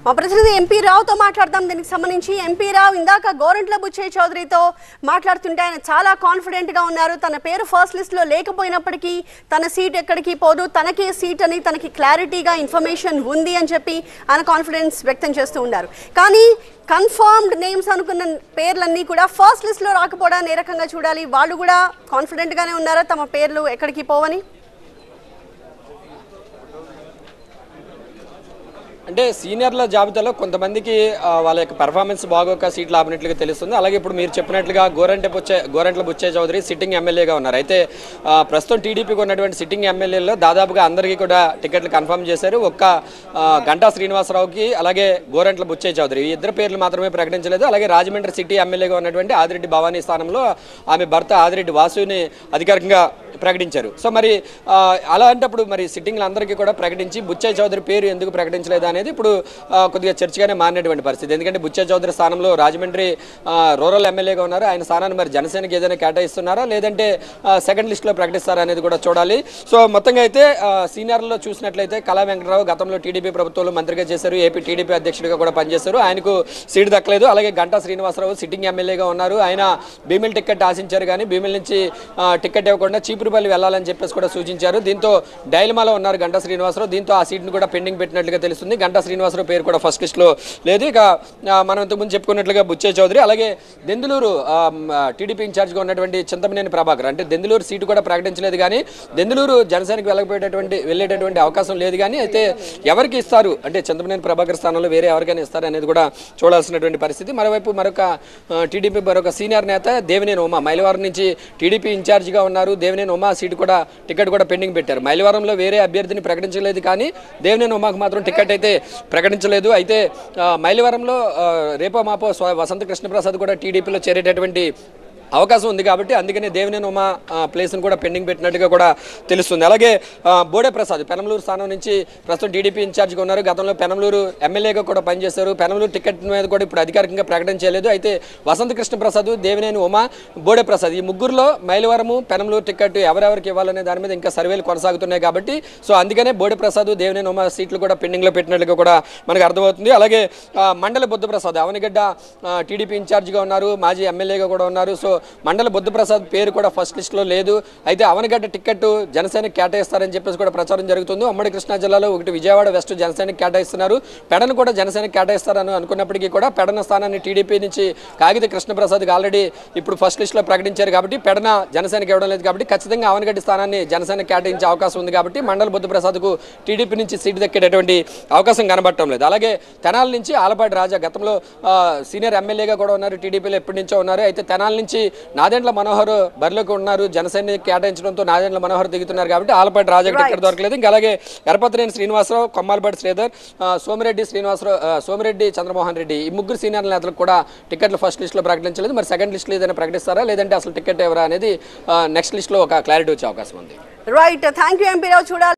మా ప్రతినిధి ఎంపీ రావుతో మాట్లాడదాం దీనికి సంబంధించి ఎంపీ రావు ఇందాక గోరంట్ల బుచ్చయ్య చౌదరితో మాట్లాడుతుంటే ఆయన చాలా కాన్ఫిడెంట్ గా ఉన్నారు తన పేరు ఫస్ట్ లిస్ట్ లో లేకపోయినప్పటికీ తన సీట్ ఎక్కడికి పోదు తనకే సీట్ అని తనకి క్లారిటీగా ఇన్ఫర్మేషన్ ఉంది అని చెప్పి ఆయన కాన్ఫిడెన్స్ వ్యక్తం చేస్తూ ఉన్నారు కానీ కన్ఫర్మ్డ్ నేమ్స్ అనుకున్న పేర్లన్నీ కూడా ఫస్ట్ లిస్ట్ లో రాకపోవడాన్ని ఏ రకంగా చూడాలి వాళ్ళు కూడా కాన్ఫిడెంట్ గానే ఉన్నారా తమ పేర్లు ఎక్కడికి పోవని అంటే సీనియర్ల జాబితాలో కొంతమందికి ఆ, వాళ్ళ యొక్క పెర్ఫార్మెన్స్ బాగోక సీట్లు ఆపినట్లుగా తెలుస్తుంది అలాగే ఇప్పుడు మీరు చెప్పినట్లుగా గోరంట బుచ్చే గోరంట్ల బుచ్చే చౌదరి సిట్టింగ్ ఎమ్మెల్యేగా ఉన్నారు అయితే ఆ, ప్రస్తుతం టీడీపీకి ఉన్నటువంటి సిట్టింగ్ ఎమ్మెల్యేలో దాదాపుగా అందరికీ కూడా టికెట్లు కన్ఫర్మ్ చేశారు ఒక్క ఆ, గంటా శ్రీనివాసరావుకి అలాగే గోరంట్ల బుచ్చే చౌదరి ఈ ఇద్దరు పేర్లు మాత్రమే ప్రకటించలేదు అలాగే రాజమండ్రి సిటీ ఎమ్మెల్యేగా ఉన్నటువంటి ఆదిరెడ్డి భవానీ స్థానంలో ఆమె భర్త ఆదిరెడ్డి వాసుని అధికారికంగా ప్రకటించారు సో మరి ఆ, అలాంటప్పుడు మరి సిట్టింగ్లు అందరికీ కూడా ప్రకటించి బుచ్చయ్య చౌదరి పేరు ఎందుకు ప్రకటించలేదు అనేది ఇప్పుడు ఆ, కొద్దిగా చర్చగానే మారినటువంటి పరిస్థితి ఎందుకంటే బుచ్చయ్య చౌదరి స్థానంలో రాజమండ్రి ఆ, రూరల్ ఎమ్మెల్యేగా ఉన్నారు ఆయన స్థానాన్ని మరి జనసేనకి ఏదైనా కేటాయిస్తున్నారా లేదంటే ఆ, సెకండ్ లిస్ట్లో ప్రకటిస్తారా అనేది కూడా చూడాలి సో మొత్తంగా అయితే ఆ, సీనియర్లో చూసినట్లయితే కళా వెంకటరావు గతంలో టీడీపీ ప్రభుత్వంలో మంత్రిగా చేశారు ఏపీ టీడీపీ అధ్యక్షుడిగా కూడా పనిచేశారు ఆయనకు సీటు దక్కలేదు అలాగే గంటా శ్రీనివాసరావు సిట్టింగ్ ఎమ్మెల్యేగా ఉన్నారు ఆయన భీమిల్ టికెట్ ఆశించారు కానీ భీమిల్ నుంచి ఆ, టికెట్ ఇవ్వకుండా చీపురుపల్లి వెళ్ళాలని చెప్పేసి కూడా సూచించారు దీంతో డైలమాలో ఉన్నారు గంటా శ్రీనివాసరావు దీంతో ఆ సీట్ను కూడా పెండింగ్ పెట్టినట్లుగా తెలుస్తుంది గంటా శ్రీనివాసరావు పేరు కూడా ఫస్ట్ లిస్ట్లో లేదు ఇక ఆ, మనం ఇంతకుముందు చెప్పుకున్నట్లుగా బుచ్చే చౌదరి అలాగే దెందులూరు ఆ, మ్, టీడీపీ ఇన్ఛార్జ్గా ఉన్నటువంటి చింతమనేని ప్రభాకర్ అంటే దెందులూరు సీటు కూడా ప్రకటించలేదు కానీ దెందులూరు జనసేనకి వెళ్ళకపోయేటటువంటి వెళ్ళేటటువంటి అవకాశం లేదు కానీ అయితే ఎవరికి ఇస్తారు అంటే చింతమనేని ప్రభాకర్ స్థానంలో వేరే ఎవరికైనా ఇస్తారు అనేది కూడా చూడాల్సినటువంటి పరిస్థితి మరోవైపు మరొక ఆ, టీడీపీ మరొక సీనియర్ నేత దేవినేని ఉమా మైలవరం నుంచి టీడీపీ ఇన్ఛార్జిగా ఉన్నారు దేవినేని ఉమా సీటు కూడా టికెట్ కూడా పెండింగ్ పెట్టారు మైలవరంలో వేరే అభ్యర్థిని ప్రకటించలేదు కానీ దేవినేని ఉమాకు మాత్రం టికెట్ అయితే ప్రకటించలేదు అయితే ఆ, మైలవరంలో ఆ, రేపో మాపో స్వ- వసంత కృష్ణప్రసాద్ కూడా టీడీపీలో చేరేటటువంటి అవకాశం ఉంది కాబట్టి అందుకనే దేవినేని ఉమా ఆ, ప్లేస్ను కూడా పెండింగ్ పెట్టినట్టుగా కూడా తెలుస్తుంది అలాగే ఆ, బోడే ప్రసాద్ పెనమలూరు స్థానం నుంచి ప్రస్తుతం టీడీపీ ఇన్ఛార్జ్గా ఉన్నారు గతంలో పెనమలూరు ఎమ్మెల్యేగా కూడా పనిచేశారు పెనమలూరు టికెట్ మీద కూడా ఇప్పుడు అధికారికంగా ప్రకటన చేయలేదు అయితే వసంత కృష్ణ ప్రసాద్ దేవినేని ఉమా బోడే ప్రసాద్ ఈ ముగ్గురులో మైలవరము పెనమలూరు టికెట్ ఎవరెవరికి ఇవ్వాలనే దాని మీద ఇంకా సర్వేలు కొనసాగుతున్నాయి కాబట్టి సో అందుకనే బోడే ప్రసాద్ దేవినేని ఉమా సీట్లు కూడా పెండింగ్లో పెట్టినట్లుగా కూడా మనకు అర్థమవుతుంది అలాగే ఆ, మండల బుద్ధప్రసాద్ అవనిగడ్డ ఆ, టీడీపీ ఇన్ఛార్జ్గా ఉన్నారు మాజీ ఎమ్మెల్యేగా కూడా ఉన్నారు సో మండల బుద్ధప్రసాద్ పేరు కూడా ఫస్ట్ లిస్ట్లో లేదు అయితే అవనగడ్డ టికెట్ జనసేనకి కేటాయిస్తారని చెప్పేసి కూడా ప్రచారం జరుగుతుంది ఉమ్మడి కృష్ణా జిల్లాలో ఒకటి విజయవాడ వెస్ట్ జనసేనకి కేటాయిస్తున్నారు పెడను కూడా జనసేనకి కేటాయిస్తారని అనుకున్నప్పటికీ కూడా పెడన స్థానాన్ని టీడీపీ నుంచి కాగిత కృష్ణప్రసాద్కి ఆల్రెడీ ఇప్పుడు ఫస్ట్ లిస్ట్లో ప్రకటించారు కాబట్టి పెడన జనసేనకి ఇవ్వడం లేదు కాబట్టి ఖచ్చితంగా అవనగడ్డ స్థానాన్ని జనసేనకి కేటాయించే అవకాశం ఉంది కాబట్టి మండల బుద్ధప్రసాద్కు టీడీపీ నుంచి సీటు దక్కేటటువంటి అవకాశం కనబడటం లేదు అలాగే తెనాల నుంచి ఆలపాటి రాజా గతంలో ఆ, సీనియర్ ఎమ్మెల్యేగా కూడా ఉన్నారు టీడీపీలో ఎప్పటి నుంచో ఉన్నారు అయితే తెనాల నుంచి నాదెండ్ల మనోహర్ బరిలోకి ఉన్నారు జనసేన కేటాయించడంతో నాదెండ్ల మనోహర్ దిగుతున్నారు కాబట్టి ఆలపాటి రాజాకి టికెట్ దొరకలేదు ఇంకా అలాగే ఎరపతినేని శ్రీనివాసరావు కొమ్మాలపాటి శ్రీధర్ ఆ, సోమిరెడ్డి శ్రీనివాసరావు ఆ, సోమిరెడ్డి చంద్రమోహన్ రెడ్డి ఈ ముగ్గురు సీనియర్ నేతలకు కూడా టికెట్లు ఫస్ట్ లిస్ట్లో ప్రకటించలేదు మరి సెకండ్ లిస్ట్లో ఏదైనా ప్రకటిస్తారా లేదంటే అసలు టికెట్ ఎవరా అనేది నెక్స్ట్ లిస్ట్లో ఒక క్లారిటీ వచ్చే అవకాశం ఉంది right thank you MP Rao చూడాలి